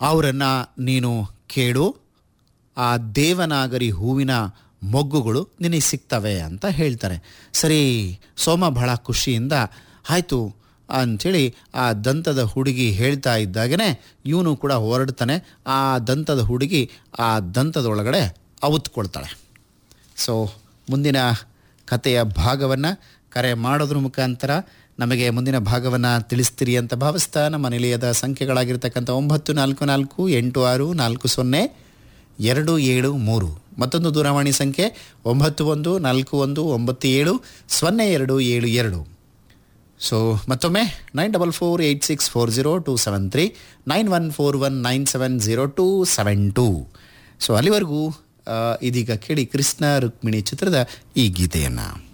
ಅವರನ್ನು ನೀನು ಕೇಳು ಆ ದೇವನಾಗರಿ ಹೂವಿನ ಮೊಗ್ಗುಗಳು ನಿನಗೆ ಸಿಗ್ತವೆ ಅಂತ ಹೇಳ್ತಾರೆ ಸರಿ ಸೋಮ ಬಹಳ ಖುಷಿಯಿಂದ ಆಯಿತು ಅಂಥೇಳಿ ಆ ದಂತದ ಹುಡುಗಿ ಹೇಳ್ತಾ ಇದ್ದಾಗನೇ ಇವನು ಕೂಡ ಹೊರಡ್ತಾನೆ ಆ ದಂತದ ಹುಡುಗಿ ಆ ದಂತದೊಳಗಡೆ ಅವತ್ಕೊಳ್ತಾಳೆ ಸೊ ಮುಂದಿನ ಕಥೆಯ ಭಾಗವನ್ನು ಕರೆ ಮಾಡೋದ್ರ ಮುಖಾಂತರ ನಮಗೆ ಮುಂದಿನ ಭಾಗವನ್ನು ತಿಳಿಸ್ತೀರಿ ಅಂತ ಭಾವಿಸ್ತಾ ನಮ್ಮ ನಿಲಯದ ಸಂಖ್ಯೆಗಳಾಗಿರ್ತಕ್ಕಂಥ ಒಂಬತ್ತು ನಾಲ್ಕು ನಾಲ್ಕು ಎಂಟು ಆರು ನಾಲ್ಕು ಸೊನ್ನೆ ಎರಡು ಏಳು ಮೂರು ಮತ್ತೊಂದು ದೂರವಾಣಿ ಸಂಖ್ಯೆ ಒಂಬತ್ತು ಒಂದು ನಾಲ್ಕು ಒಂದು ಒಂಬತ್ತು ಏಳು ಸೊನ್ನೆ ಎರಡು ಏಳು ಎರಡು ಸೊ ಮತ್ತೊಮ್ಮೆ nine double four eight six four zero two seven three nine one four one nine seven zero two seven two so ಅಲ್ಲಿವರೆಗೂ ಆ, ಇದೀಗ ಕೇಳಿ ಕೃಷ್ಣ ರುಕ್ಮಿಣಿ ಚಿತ್ರದ ಈ ಗೀತೆಯನ್ನು